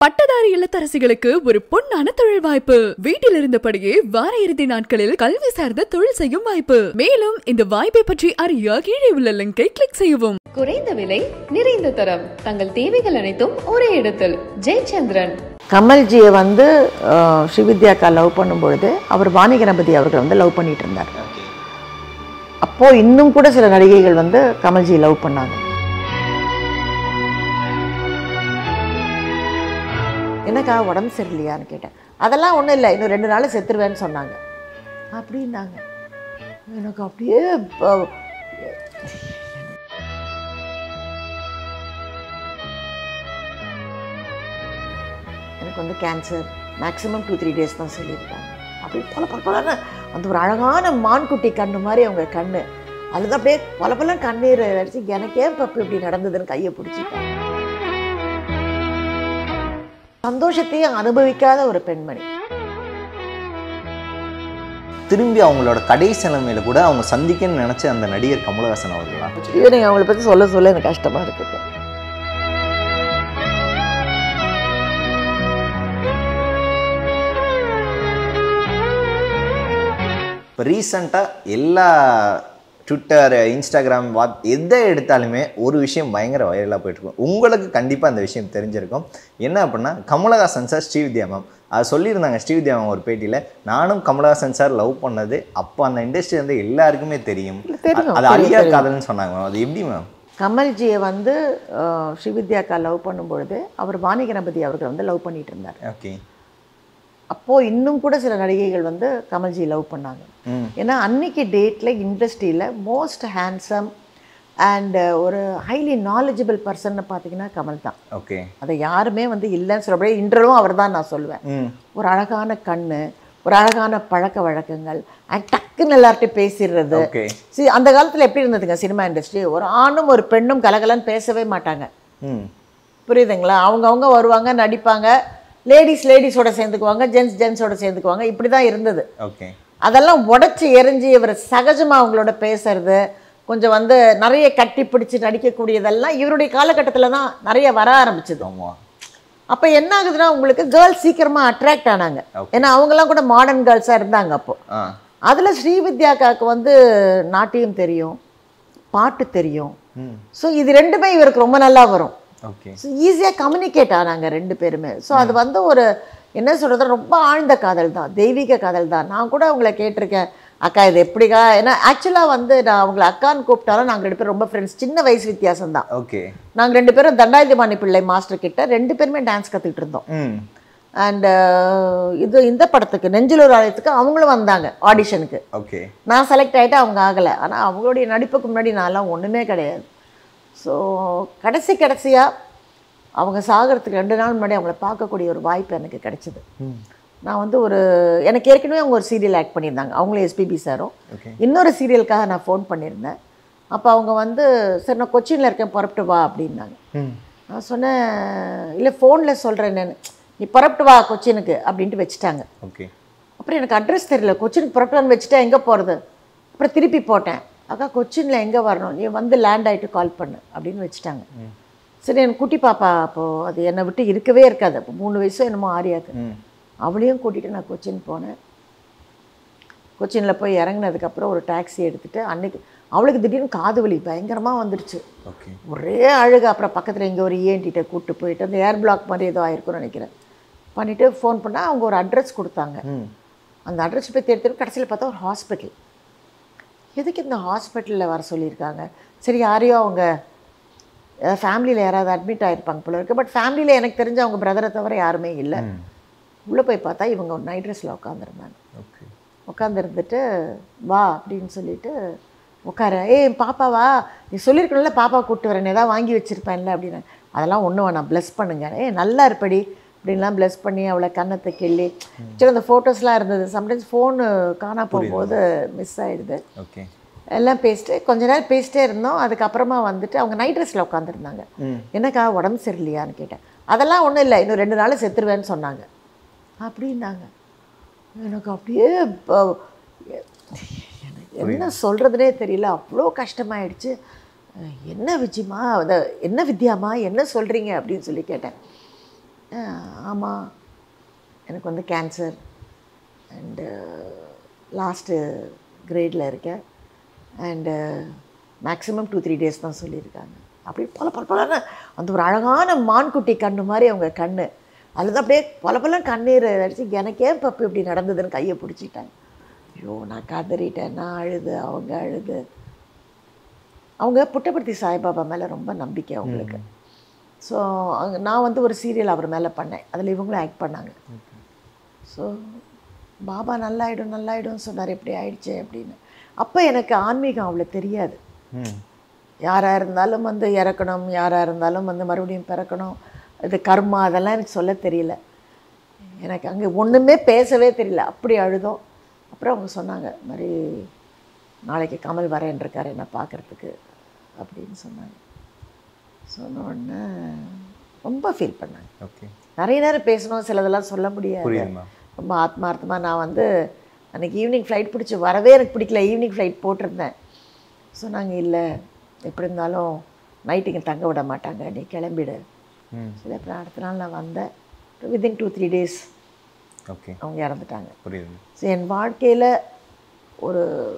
பட்டதாரி இல்லத்தரசிகளுக்கு ஒரு பொன்னான தொழில் வாய்ப்பு வீட்டில் இருந்தபடியே வார இறுதி நாட்களில் கல்வி சார்ந்த தொழில் செய்யும் வாய்ப்பு மேலும் இந்த வாய்ப்பை பற்றி அறிய கீழே உள்ள லிங்கை கிளிக் செய்யவும் குறைந்த விலை நிறைந்த தரம் தங்கள் தேவைகள் அனைத்தும் ஒரே இடத்தில் ஜெயச்சந்திரன் கமல்ஜியை வந்து அஹ், ஸ்ரீவித்யாக்கா லவ் பண்ணும்பொழுது அவர் வாணி கணபதி அவர்கள் வந்து லவ் பண்ணிட்டு இருந்தார் அப்போது இன்னும் கூட சில நடிகைகள் வந்து கமல்ஜி லவ் பண்ணாங்க என்னக்கா உடம்பு சரியில்லையான்னு கேட்டேன் அதெல்லாம் ஒன்றும் இல்லை இன்னும் ரெண்டு நாள் செத்துருவேன்னு சொன்னாங்க அப்படின்னாங்க எனக்கு அப்படியே ப- எனக்கு வந்து cancer maximum two three days தான் சொல்லியிருக்காங்க அப்படி பல பல பலன்னு அந்த ஒரு அழகான மான்குட்டி கண்ணு மாதிரி அவங்க கண்ணு அதுதான் அப்படியே பல பல கண்ணீர் அடிச்சு எனக்கே பப்பு இப்படி நடந்ததுன்னு கையை பிடிச்சிட்டாங்க சந்தோஷத்தையும் அனுபவிக்காத ஒரு பெண்மணி திரும்பி அவங்களோட கடைசி நிலைமையில கூட அவங்க சந்திக்கணும்னு நினைச்ச அந்த நடிகர் கமலஹாசன் அவர்களா ஈவினிங் அவங்கள பற்றி சொல்ல சொல்ல எனக்கு கஷ்டமா இருக்குது இப்போ ரீசண்டாக எல்லா ட்விட்டர் இன்ஸ்டாகிராம் வாட் எதை எடுத்தாலுமே ஒரு விஷயம் பயங்கர வைரலாக போயிட்டுருக்கும் உங்களுக்கு கண்டிப்பாக அந்த விஷயம் தெரிஞ்சிருக்கும் என்ன அப்படின்னா கமலஹாசன் சார் ஸ்ரீவித்யா மேம் அது சொல்லியிருந்தாங்க ஸ்ரீவித்யா மேம் ஒரு பேட்டியில் நானும் கமலஹாசன் சார் லவ் பண்ணது அப்போ அந்த இண்டஸ்ட்ரி வந்து எல்லாருக்குமே தெரியும் தெரியும், அது அழியா தெரியும். காதல்னு சொன்னாங்க மேம் அது எப்படி மேம் கமல்ஜியை வந்து அஹ், ஸ்ரீவித்யாக்கா லவ் பண்ணும்பொழுது அவர் வாணி கணபதி அவர்கள் வந்து லவ் பண்ணிட்டு இருந்தார் ஓகே அப்போது இன்னும் கூட சில நடிகைகள் வந்து கமல்ஜி லவ் பண்ணாங்க ம் ஏன்னா அன்னைக்கு டேட்டில் இண்டஸ்ட்ரியில் மோஸ்ட் ஹேண்ட்ஸம் அண்ட் ஒரு ஹைலி நாலேஜபிள் பர்சன் பார்த்தீங்கன்னா கமல் தான் ஓகே அதை யாருமே வந்து இல்லைன்னு சொல்ல முடியாது இன்றளவும் அவர் தான் நான் சொல்லுவேன் ம் ஒரு அழகான கண்ணு ஒரு அழகான பழக்க வழக்கங்கள் அண்ட் டக்குன்னு எல்லார்ட்டையும் பேசிடுறது ஓகே சி அந்த காலத்தில் எப்படி இருந்ததுங்க சினிமா இண்டஸ்ட்ரி ஒரு ஆணும் ஒரு பெண்ணும் கலகலன்னு பேசவே மாட்டாங்க ம் புரியுதுங்களா அவங்கவுங்க வருவாங்க நடிப்பாங்க லேடிஸ் லேடிஸோட சேர்ந்துக்குவாங்க ஜென்ஸ் ஜென்ஸோட சேர்ந்துக்குவாங்க இப்படி தான் இருந்தது ஓகே அதெல்லாம் உடச்சி எரிஞ்சு இவர் சகஜமாக அவங்களோட பேசுறது கொஞ்சம் வந்து நிறைய கட்டி பிடிச்சி நடிக்கக்கூடியதெல்லாம் இவருடைய காலகட்டத்தில் தான் நிறைய வர ஆரம்பிச்சது ஆமாம் அப்போ என்ன ஆகுதுன்னா உங்களுக்கு கேர்ள்ஸ் சீக்கிரமாக அட்ராக்ட் ஆனாங்க Okay. ஏன்னா அவங்கெல்லாம் கூட மாடர்ன் கேர்ள்ஸாக இருந்தாங்க அப்போ ஆ அதில் ஸ்ரீவித்யாக்காவுக்கு வந்து நாட்டியம் தெரியும் பாட்டு தெரியும் ம் ஸோ இது ரெண்டுமே இவருக்கு ரொம்ப நல்லா வரும் ஓகே ஸோ ஈஸியாக கம்யூனிகேட் ஆனாங்க ரெண்டு பேருமே ஸோ அது வந்து ஒரு என்ன சொல்கிறது ரொம்ப ஆழ்ந்த காதல் தான் தெய்வீக காதல் தான் நான் கூட அவங்கள கேட்டிருக்கேன் அக்கா இது எப்படிக்கா ஏன்னா ஆக்சுவலாக வந்து நான் அவங்கள அக்கான்னு கூப்பிட்டாலும் நாங்கள் ரெண்டு பேரும் ரொம்ப ஃப்ரெண்ட்ஸ் சின்ன வயசு வித்தியாசம் தான் ஓகே நாங்கள் ரெண்டு பேரும் தண்டாயுதபாணி பிள்ளை மாஸ்டர் கிட்ட ரெண்டு பேருமே டான்ஸ் கற்றுக்கிட்டு இருந்தோம் ம் அண்டு இது இந்த படத்துக்கு நெஞ்சிலூர் ஆலயத்துக்கு அவங்களும் வந்தாங்க ஆடிஷனுக்கு ஓகே நான் செலக்ட் ஆகிட்டு அவங்க ஆகலை ஆனால் அவங்களுடைய நடிப்புக்கு முன்னாடி நான்லாம் ஒன்றுமே கிடையாது ஸோ கடைசி கடைசியாக அவங்க சாகிறதுக்கு ரெண்டு நாள் முன்னாடி அவங்கள பார்க்கக்கூடிய ஒரு வாய்ப்பு எனக்கு கிடைச்சிது ம் நான் வந்து ஒரு எனக்கு ஏற்கனவே அவங்க ஒரு சீரியல் ஆக்ட் பண்ணியிருந்தாங்க அவங்களும் எஸ்பிபி சாரும் ஓகே இன்னொரு சீரியலுக்காக நான் ஃபோன் பண்ணியிருந்தேன் அப்போ அவங்க வந்து சரி நான் கொச்சினில் இருக்கேன் புறப்பட்டு வா அப்படின்னாங்க ம் நான் சொன்னேன் இல்லை ஃபோனில் சொல்கிறேன் நான் நீ புறப்பட்டு வா கொச்சினுக்கு அப்படின்ட்டு வச்சுட்டாங்க ஓகே அப்புறம் எனக்கு அட்ரஸ் தெரியல கொச்சினுக்கு புறப்பட்டு வச்சுட்டா எங்கே போகிறது அப்புறம் திருப்பி போட்டேன் அக்கா கொச்சினில் எங்கே வரணும் நீ வந்து லேண்ட் ஆகிட்டு கால் பண்ணு அப்படின்னு வச்சுட்டாங்க சரி எனக்கு குட்டி பாப்பா அப்போது அது என்னை விட்டு இருக்கவே இருக்காது அப்போ மூணு வயசோ என்னமோ ஆரியாக்கு ம் அவளையும் கூட்டிகிட்டு நான் கொச்சின் போனேன் கொச்சினில் போய் இறங்குனதுக்கப்புறம் ஒரு டாக்ஸி எடுத்துகிட்டு அன்னைக்கு அவளுக்கு திடீர்னு காது வலி பயங்கரமாக வந்துடுச்சு ஓகே ஒரே அழுக அப்புறம் பக்கத்தில் இங்கே ஒரு ஏன்ட்டிகிட்ட கூப்பிட்டு போயிட்டு அந்த ஏர் பிளாக் மாதிரி ஏதோ ஆயிருக்கும்னு நினைக்கிறேன் பண்ணிவிட்டு ஃபோன் பண்ணால் அவங்க ஒரு அட்ரஸ் கொடுத்தாங்க ம் அந்த அட்ரஸ் போய் தேடி கடைசியில் பார்த்தா ஒரு ஹாஸ்பிட்டல் எதுக்கு இந்த ஹாஸ்பிட்டலில் வர சொல்லியிருக்காங்க சரி யாரையோ அவங்க ஃபேமிலியில் யாராவது அட்மிட் ஆகிருப்பாங்க போல இருக்குது பட் ஃபேமிலியில் எனக்கு தெரிஞ்ச அவங்க பிரதரை தவிர யாருமே இல்லை ம் உள்ளே போய் பார்த்தா இவங்க ஒரு நைட் ட்ரெஸ்ஸில் உட்காந்துருந்தாங்க ஓகே உட்காந்துருந்துட்டு வா அப்படின்னு சொல்லிட்டு உட்கார ஏய் பாப்பாவா நீ சொல்லியிருக்கணும்ல பாப்பா கூப்பிட்டு வரேன் ஏதாவது வாங்கி வச்சுருப்பேன்ல அப்படின்னு அதெல்லாம் ஒன்றும் வேணாம் ப்ளஸ் பண்ணுங்க ஏ நல்லா இருப்படி அப்படின்லாம் ப்ளஸ் பண்ணி அவளை கன்னத்தை கிள்ளி சரி அந்த ஃபோட்டோஸ்லாம் இருந்தது சம்டைம்ஸ் ஃபோனு காணா போகும்போது மிஸ் ஆகிடுது ஓகே எல்லாம் பேசிட்டு கொஞ்ச நேரம் பேசிட்டே இருந்தோம் அதுக்கப்புறமா வந்துட்டு அவங்க நைட் ட்ரெஸ்ஸில் உட்காந்துருந்தாங்க ம் என்னக்கா உடம்பு சரியில்லையான்னு கேட்டேன் அதெல்லாம் ஒன்றும் இல்லை இன்னும் ரெண்டு நாள் செத்துருவேன்னு சொன்னாங்க அப்படின்னாங்க எனக்கு அப்படியே ப- எனக்கு என்ன சொல்கிறதுனே தெரியல அவ்வளோ கஷ்டமாயிடுச்சு அஹ் என்ன விஜயமா அத என்ன வித்யாமா என்ன சொல்கிறீங்க அப்படின்னு சொல்லி கேட்டேன் ஆமாம் எனக்கு வந்து கேன்சர் அண்டு லாஸ்ட்டு கிரேடில் இருக்கேன் and maximum two three days தான் சொல்லியிருக்காங்க அப்படி பல பல பலன்னு அந்த ஒரு அழகான மான்குட்டி கண்ணு மாதிரி அவங்க கண்ணு அதில் தான் அப்படியே பல பல கண்ணீர் அடிச்சு எனக்கே பப்பு இப்படி நடந்ததுன்னு கையை பிடிச்சிட்டாங்க ஐயோ நான் கதறிட்டேன் நான் அழுது அவங்க அழுது அவங்க புட்டபர்த்தி சாய்பாபா மேலே ரொம்ப நம்பிக்கை அவங்களுக்கு ஸோ நான் வந்து ஒரு சீரியல் அவர் மேலே பண்ணேன் அதில் இவங்களும் ஆக்ட் பண்ணாங்க ஸோ பாபா நல்லாயிடும் நல்லாயிடும் சொன்னார் எப்படி ஆயிடுச்சு அப்படின்னு அப்போ எனக்கு ஆன்மீகம் அவ்வளோ தெரியாது ம் யாராக இருந்தாலும் வந்து இறக்கணும் யாராக இருந்தாலும் வந்து மறுபடியும் பிறக்கணும் இது கர்மா அதெல்லாம் எனக்கு சொல்ல தெரியல எனக்கு அங்கே ஒன்றுமே பேசவே தெரியல அப்படி அழுதோம் அப்புறம் அவங்க சொன்னாங்க இந்த மாதிரி நாளைக்கு கமல் வரேன் இருக்காரு என்னை பார்க்குறதுக்கு அப்படின்னு சொன்னாங்க சொன்ன உடனே ரொம்ப ஃபீல் பண்ணாங்க ஓகே நிறைய நேரம் பேசணும் சிலதெல்லாம் சொல்ல முடியாது புரியுது மேம் ரொம்ப ஆத்மார்த்தமாக நான் வந்து அன்றைக்கி ஈவினிங் ஃப்ளைட் பிடிச்சி வரவே எனக்கு பிடிக்கல ஈவினிங் ஃப்ளைட் போட்டிருந்தேன் சொன்னாங்க இல்லை எப்படி இருந்தாலும் நைட் இங்கே தங்க விட மாட்டாங்க நீ கிளம்பிடு ம் சரி அப்புறம் அடுத்த நாள் நான் வந்தேன் within two three days okay அவங்க இறந்துட்டாங்க புரியுது ஸோ என் வாழ்க்கையில் ஒரு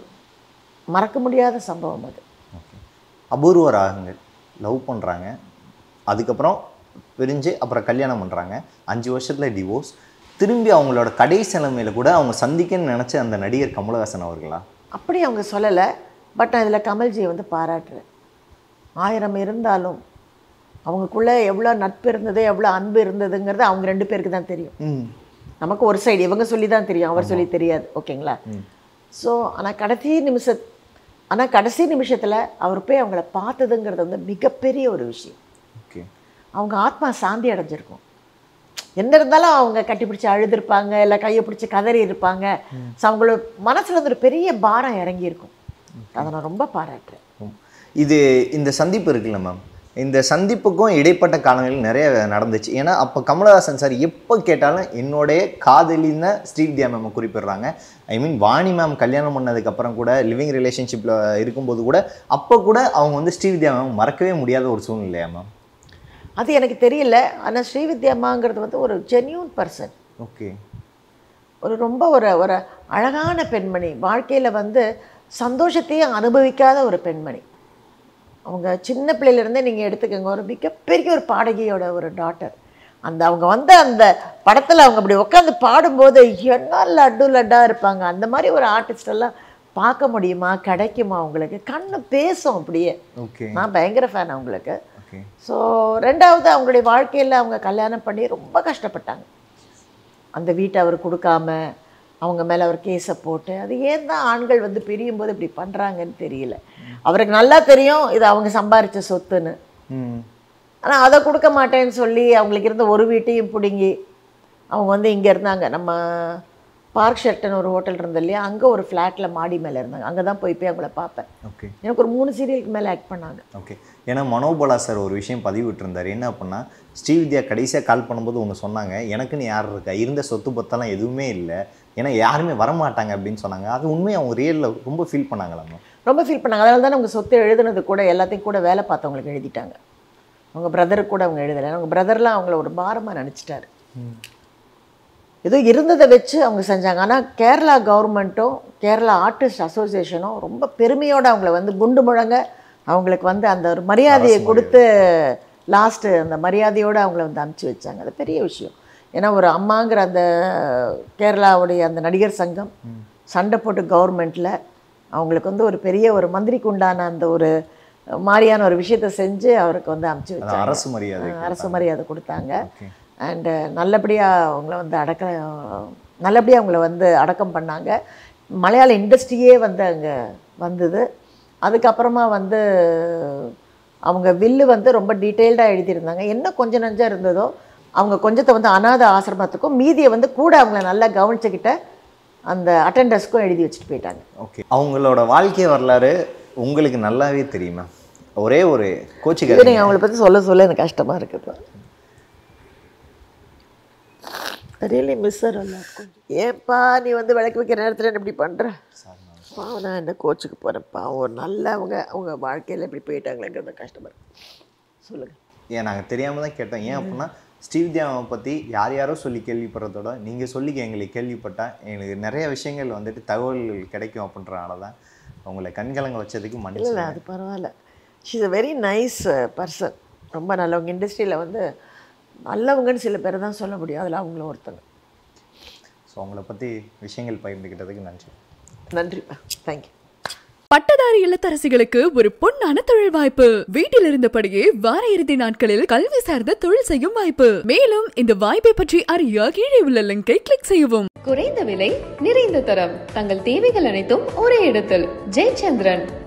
மறக்க முடியாத சம்பவம் அது ஓகே அபூர்வ ராகங்கள் லவ் பண்ணுறாங்க அதுக்கப்புறம் பிரிஞ்சு அப்புறம் கல்யாணம் பண்ணுறாங்க அஞ்சு வருஷத்தில் டிவோர்ஸ் திரும்பி அவங்களோட கடைசி நிலைமையில கூட அவங்க சந்திக்கன்னு நினச்ச அந்த நடிகர் கமலஹாசன் அவர்களா அப்படி அவங்க சொல்லலை பட் நான் இதில் கமல்ஜியை வந்து பாராட்டுறேன் ஆயிரம் இருந்தாலும் அவங்களுக்குள்ளே எவ்வளோ நட்பு இருந்தது எவ்வளோ அன்பு இருந்ததுங்கிறது அவங்க ரெண்டு பேருக்கு தான் தெரியும் ம் நமக்கு ஒரு சைடு இவங்க சொல்லி தான் தெரியும் அவர் சொல்லி தெரியாது ஓகேங்களா ஸோ ஆனால் கடைசி நிமிஷ ஆனால் கடைசி நிமிஷத்தில் அவர் போய் அவங்கள பார்த்ததுங்கிறது வந்து மிகப்பெரிய ஒரு விஷயம் ஓகே அவங்க ஆத்மா சாந்தி அடைஞ்சிருக்கும் என்ன இருந்தாலும் அவங்க கட்டிப்பிடிச்சு அழுதுருப்பாங்க இல்லை கையை பிடிச்சி கதறி இருப்பாங்க ஸோ அவங்களோட மனசுல வந்து ஒரு பெரிய பாரம் இறங்கியிருக்கும் அதை நான் ரொம்ப பாராட்டுறேன் ம். இது இந்த சந்திப்பு இருக்குல்ல மேம் இந்த சந்திப்புக்கும் இடைப்பட்ட காலங்களில் நிறைய நடந்துச்சு ஏன்னா அப்போ கமலஹாசன் சார் எப்போ கேட்டாலும் என்னுடைய காதலின்னு ஸ்ரீவித்யா மேம் குறிப்பிடுறாங்க ஐ மீன் வாணி மேம் கல்யாணம் பண்ணதுக்கப்புறம் கூட லிவிங் ரிலேஷன்ஷிப்பில் இருக்கும்போது கூட அப்போ கூட அவங்க வந்து ஸ்ரீவித்யா மேம் மறக்கவே முடியாத ஒரு சூழ்நிலையா மேம் அது எனக்கு தெரியல ஆனால் ஸ்ரீவித்யாம்மாங்கிறது வந்து ஒரு ஜென்யூன் பர்சன் ஓகே ஒரு ரொம்ப ஒரு ஒரு அழகான பெண்மணி வாழ்க்கையில் வந்து சந்தோஷத்தையும் அனுபவிக்காத ஒரு பெண்மணி அவங்க சின்ன பிள்ளையிலேருந்தே நீங்கள் எடுத்துக்கோங்க ஒரு மிகப்பெரிய ஒரு பாடகியோட ஒரு டாட்டர் அந்த அவங்க வந்து அந்த படத்தில் அவங்க அப்படி உட்காந்து பாடும்போது என்ன லட்டு லட்டாக இருப்பாங்க அந்த மாதிரி ஒரு ஆர்டிஸ்ட் எல்லாம் பார்க்க முடியுமா கிடைக்குமா அவங்களுக்கு கண்ணு பேசும் அப்படியே ஓகே நான் பயங்கர ஃபேன் அவங்களுக்கு ஓகே ஸோ ரெண்டாவது அவங்களுடைய வாழ்க்கையில் அவங்க கல்யாணம் பண்ணி ரொம்ப கஷ்டப்பட்டாங்க அந்த வீட்டை அவர் கொடுக்காம அவங்க மேலே அவர் கேஸை போட்டு அது ஏன் தான் ஆண்கள் வந்து பிரியும் போது இப்படி பண்ணுறாங்கன்னு தெரியல அவருக்கு நல்லா தெரியும் இது அவங்க சம்பாரித்த சொத்துன்னு ம் ஆனால் அதை கொடுக்க மாட்டேன்னு சொல்லி அவங்களுக்கு இருந்த ஒரு வீட்டையும் பிடுங்கி அவங்க வந்து இங்கே இருந்தாங்க நம்ம பார்க் ஷெர்டன் ஒரு ஹோட்டல் இருந்தது இல்லையா அங்கே ஒரு ஃப்ளாட்டில் மாடி மேலே இருந்தாங்க அங்கே தான் போய் போய் அவங்கள பார்ப்பேன் ஓகே எனக்கு ஒரு மூணு சீரியலுக்கு மேலே ஆக்ட் பண்ணாங்க ஓகே ஏன்னா மனோபலா சார் ஒரு விஷயம் பதிவிட்டிருந்தார் என்ன அப்படின்னா ஸ்ரீவித்யா கடைசியாக கால் பண்ணும்போது ஒன்று சொன்னாங்க எனக்குன்னு யார் இருக்கா இருந்த சொத்து பத்தெல்லாம் எதுவுமே இல்லை ஏன்னா யாருமே வரமாட்டாங்க அப்படின்னு சொன்னாங்க அது உண்மையை அவங்க ரியலில் ரொம்ப ஃபீல் பண்ணாங்களாமா ரொம்ப ஃபீல் பண்ணாங்க அதனால தான் அவங்க சொத்து எழுதுனது கூட எல்லாத்தையும் கூட வேலை பார்த்தவங்களுக்கு எழுதிட்டாங்க அவங்க பிரதருக்கு கூட அவங்க எழுதலை அவங்க பிரதர்லாம் அவங்கள ஒரு பாரமாக நினச்சிட்டாரு ஏதோ இருந்ததை வச்சு அவங்க செஞ்சாங்க ஆனால் கேரளா கவர்மெண்ட்டும் கேரளா ஆர்டிஸ்ட் அசோசியேஷனும் ரொம்ப பெருமையோடு அவங்கள வந்து குண்டு முழங்க அவங்களுக்கு வந்து அந்த ஒரு மரியாதையை கொடுத்து லாஸ்ட்டு அந்த மரியாதையோடு அவங்கள வந்து அனுப்பிச்சி வச்சாங்க அது பெரிய விஷயம் ஏன்னா ஒரு அம்மாங்கிற அந்த கேரளாவுடைய அந்த நடிகர் சங்கம் சண்டை போட்டு கவர்மெண்ட்டில் அவங்களுக்கு வந்து ஒரு பெரிய ஒரு மந்திரிக்கு உண்டான அந்த ஒரு மாதிரியான ஒரு விஷயத்தை செஞ்சு அவருக்கு வந்து அனுப்பிச்சி அது வச்சாங்க அரசு மரியாதை அரசு மரியாதை கொடுத்தாங்க ஓகே அண்டு நல்லபடியாக அவங்கள வந்து அடக்க நல்லபடியாக அவங்கள வந்து அடக்கம் பண்ணாங்க மலையாள இண்டஸ்ட்ரியே வந்து அங்கே வந்தது அதுக்கப்புறமா வந்து அவங்க வில்லு வந்து ரொம்ப டீட்டெயில்டாக எழுதியிருந்தாங்க என்ன கொஞ்சம் நஞ்சம் இருந்ததோ அவங்க கொஞ்சத்தை வந்து அனாத ஆசிரமத்துக்கும் மீதியை வந்து கூட அவங்கள நல்லா கவனிச்சுக்கிட்ட அந்த அட்டெண்டர்ஸ்க்கும் எழுதி வச்சுட்டு போயிட்டாங்க ஓகே அவங்களோட வாழ்க்கை வரலாறு உங்களுக்கு நல்லாவே தெரியுமா ஒரே ஒரு இது கோச்சிக்காரங்க நீங்கள் அவங்கள பற்றி சொல்ல சொல்ல எனக்கு கஷ்டமாக இருக்குது ரியலி மிஸ் கொஞ்சம் ஏன்பா நீ வந்து விளக்கு வைக்கிற நேரத்தில் இப்படி பண்ணுற பாவம் நான் என்ன கோச்சுக்கு போகிறேன் பாவம் ஒரு நல்ல அவங்க அவங்க வாழ்க்கையில் இப்படி போயிட்டாங்களேங்கிறது கஷ்டமாக இருக்கு சொல்லுங்கள் ஏன் நாங்கள் தெரியாமல் தான் கேட்டோம் ஏன் அப்படின்னா ஸ்ரீவித்யாவை பற்றி யார் யாரோ சொல்லி கேள்விப்படுறதோட நீங்கள் சொல்லி எங்களுக்கு கேள்விப்பட்டால் எங்களுக்கு நிறைய விஷயங்கள் வந்துட்டு தகவல்கள் கிடைக்கும் அப்படின்றனால தான் உங்களை கண்கலங்க வச்சதுக்கு இல்லை மன்னிச்சு இல்லை அது பரவாயில்ல she's a very nice person ரொம்ப நல்லவங்க இண்டஸ்ட்ரியில் வந்து நல்லவங்கன்னு சில பேர் தான் சொல்ல முடியும் அதில் அவங்களும் ஒருத்தங்க ஸோ உங்களை பற்றி விஷயங்கள் பகிர்ந்துக்கிட்டதுக்கு நன்றி நன்றிப்பா தேங்க்யூ பட்டதாரி இல்லத்தரசிகளுக்கு ஒரு பொன்னான தொழில் வாய்ப்பு வீட்டில் இருந்தபடியே வார இறுதி நாட்களில் கல்வி சார்ந்த தொழில் செய்யும் வாய்ப்பு மேலும் இந்த வாய்ப்பை பற்றி அறிய கீழே உள்ள லிங்கை கிளிக் செய்யவும் குறைந்த விலை நிறைந்த தரம் தங்கள் தேவைகள் அனைத்தும் ஒரே இடத்தில் ஜெயச்சந்திரன்